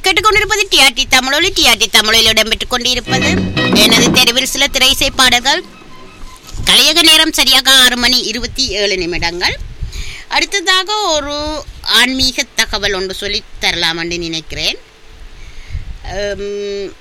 கேட்டுக்கொண்டிருப்பது டிஆர்டி தமிழொலி டிஆர்டி தமிழில் இடம்பெற்றுக் கொண்டிருப்பது எனது தெருவில் சில திரைசை பாடல்கள் கலையக நேரம் சரியாக ஆறு மணி இருபத்தி ஏழு நிமிடங்கள் அடுத்ததாக ஒரு ஆன்மீக தகவல் ஒன்று சொல்லி தரலாம் என்று நினைக்கிறேன் உம்,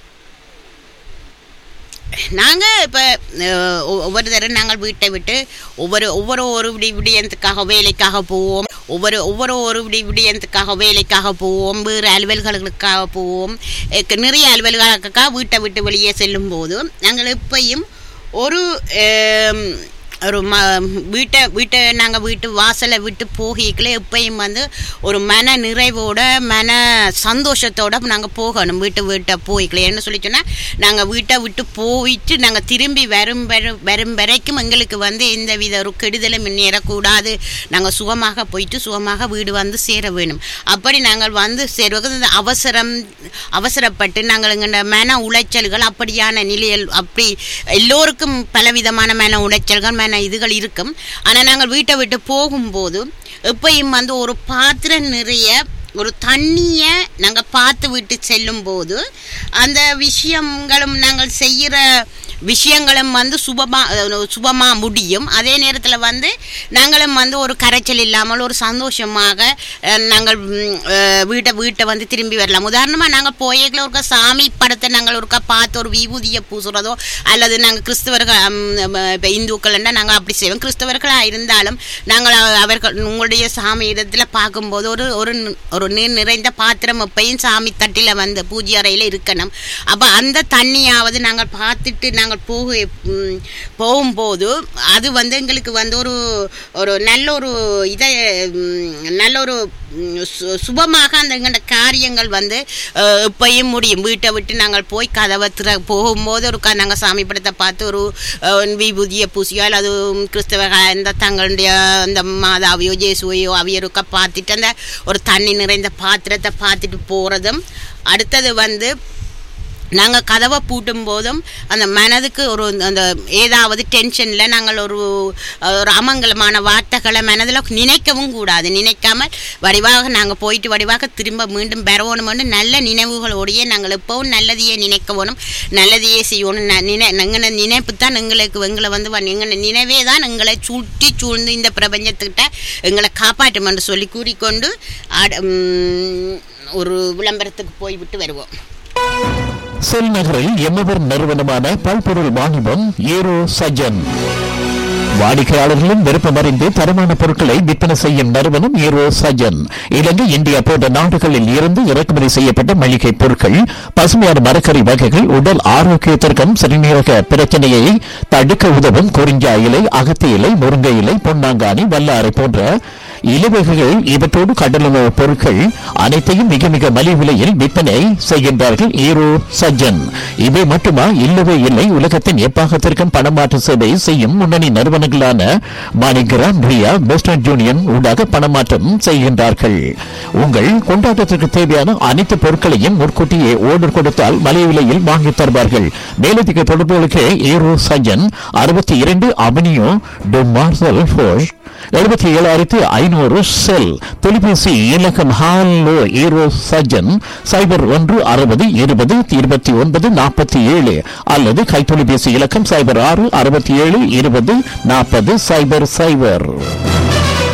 நாங்கள் இப்போ ஒவ்வொரு தடவை நாங்கள் வீட்டை விட்டு ஒவ்வொரு ஒவ்வொரு ஒரு விடி விடியத்துக்காக வேலைக்காக போவோம் ஒவ்வொரு ஒவ்வொரு ஒரு விடி விடியத்துக்காக வேலைக்காக போவோம் வேறு அலுவல்களுக்காக போவோம் எக்கு நிறைய அலுவல்களுக்காக வீட்டை விட்டு வெளியே செல்லும் போது நாங்கள் எப்பயும் ஒரு ஆம், ஒரு ம வீட்டை வீட்டை நாங்கள் வீட்டு வாசலை விட்டு போகிக்கல எப்பயும் வந்து ஒரு மன நிறைவோட மன சந்தோஷத்தோட நாங்கள் போகணும் வீட்டை வீட்டை போய்க்கல என்ன சொல்லி சொன்னால் நாங்கள் வீட்டை விட்டு போயிட்டு நாங்கள் திரும்பி வரும் வரும் வரும் வரைக்கும் எங்களுக்கு வந்து எந்த வித ஒரு கெடுதலும் நேரக்கூடாது நாங்கள் சுகமாக போயிட்டு சுகமாக வீடு வந்து சேர வேணும் அப்படி நாங்கள் வந்து சேருவது இந்த அவசரம் அவசரப்பட்டு நாங்கள் எங்கள் மன உளைச்சல்கள் அப்படியான நிலையில் அப்படி எல்லோருக்கும் பலவிதமான மன உளைச்சல்கள் மன இதுகள் இருக்கும் ஆனால் நாங்கள் வீட்டை விட்டு போகும்போது எப்பயும் வந்து ஒரு பாத்திரம் நிறைய ஒரு தண்ணியை நாங்கள் பார்த்து விட்டு செல்லும்போது அந்த விஷயங்களும் நாங்கள் செய்கிற விஷயங்களும் வந்து சுபமாக சுபமாக முடியும் அதே நேரத்தில் வந்து நாங்களும் வந்து ஒரு கரைச்சல் இல்லாமல் ஒரு சந்தோஷமாக அஹ், நாங்கள் ம், அஹ், வீட்டை வீட்டை வந்து திரும்பி வரலாம் உதாரணமாக நாங்கள் போயக்கில் ஒருக்கா சாமி படத்தை நாங்கள் ஒருக்கா பார்த்து ஒரு விபூதியை பூசுறதோ அல்லது நாங்கள் கிறிஸ்தவர்கள் இப்போ இந்துக்கள்னா நாங்கள் அப்படி செய்வோம் கிறிஸ்தவர்களாக இருந்தாலும் நாங்கள் அ- அவர்கள் உங்களுடைய சாமி இடத்துல பார்க்கும்போது ஒரு ஒரு நி- ஒரு நீர் நிறைந்த பாத்திரம் எப்பயும் சாமி தட்டில் வந்து பூஜை அறையில் இருக்கணும் அப்போ அந்த தண்ணியாவது நாங்கள் பார்த்துட்டு நாங்கள் போக ம், போகும்போது அது வந்து எங்களுக்கு வந்து ஒரு ஒரு நல்ல ஒரு இதை ம், நல்ல ஒரு ம், சு- சுபமாக அந்த எங்களோட காரியங்கள் வந்து அஹ், எப்பயும் முடியும் வீட்டை விட்டு நாங்கள் போய் கதவை திற போகும்போது ஒரு க நாங்கள் சாமி படத்தை பார்த்து ஒரு அஹ், விபூதியை பூசியோ அல்லது கிறிஸ்தவ இந்த தங்களுடைய அந்த மாதாவையோ ஜேசுவையோ அவையருக்க பார்த்துட்டு அந்த ஒரு தண்ணி நிறைந்த பாத்திரத்தை பார்த்துட்டு போகிறதும் அடுத்தது வந்து நாங்கள் கதவை பூட்டும் போதும் அந்த மனதுக்கு ஒரு அந்த ஏதாவது டென்ஷனில் நாங்கள் ஒரு ஒரு அமங்கலமான வார்த்தைகளை மனதில் நினைக்கவும் கூடாது நினைக்காமல் வடிவாக நாங்கள் போயிட்டு வடிவாக திரும்ப மீண்டும் பெறவணும்னு நல்ல நினைவுகளோடையே நாங்கள் எப்பவும் நல்லதையே நினைக்க வேணும் நல்லதையே செய்யணும் ந- நினை எங்களை நினைப்பு தான் எங்களுக்கு எங்களை வந்து வ- எங்களை நினைவே தான் எங்களை சுற்றி சூழ்ந்து இந்த பிரபஞ்சத்துக்கிட்ட எங்களை காப்பாற்றும் என்று சொல்லி கூறிக்கொண்டு ஆட- உம், ஒரு விளம்பரத்துக்கு போய்விட்டு வருவோம் செல் நகரில் எம்மவர் நிறுவனமான பல்பொருள் வாணிபம் ஏரோ சஜன் வாடிக்கையாளர்களும் விருப்பமறிந்து தரமான பொருட்களை விற்பனை செய்யும் நிறுவனம் ஏரோ சஜன் இலங்கை இந்தியா போன்ற நாடுகளில் இருந்து இறக்குமதி செய்யப்பட்ட மளிகை பொருட்கள் பசுமையான மரக்கறி வகைகள் உடல் ஆரோக்கியத்திற்கும் சிறுநீரக பிரச்சனையை தடுக்க உதவும் குறிஞ்சா இலை அகத்தி இலை முருங்கை இலை பொன்னாங்கானி வல்லாரை போன்ற இலவகைகள் இவற்றோடு கடலுணவு பொருட்கள் அனைத்தையும் மிக மிக மலிவு விலையில் விற்பனை செய்கின்றார்கள் ஈரோ சஜ்ஜன் இவை மட்டுமா இல்லவே இல்லை உலகத்தின் எப்பாகத்திற்கும் பணமாற்று சேவை செய்யும் முன்னணி நிறுவனங்களான மாணிகிராம் ரியா வெஸ்டர்ன் யூனியன் ஊடாக பணமாற்றம் செய்கின்றார்கள் உங்கள் கொண்டாட்டத்திற்கு தேவையான அனைத்து பொருட்களையும் முன்கூட்டியே ஓர்டர் கொடுத்தால் மலிவு விலையில் வாங்கித் தருவார்கள் மேலதிக தொடர்புகளுக்கு ஈரோ சஜ்ஜன் அறுபத்தி இரண்டு அவனியோ டு மார்சல் ஃபோஷ் எழுபத்தி ஏழாயிரத்தி ஐநூறு செல் தொலைபேசி இலக்கம் ஹாலோ ஈரோ சஜன் சைபர் ஒன்று அறுபது இருபது இருபத்தி ஒன்பது நாற்பத்தி ஏழு அல்லது கைத்தொலைபேசி இலக்கம் சைபர் ஆறு அறுபத்தி ஏழு இருபது நாற்பது சைபர் சைபர்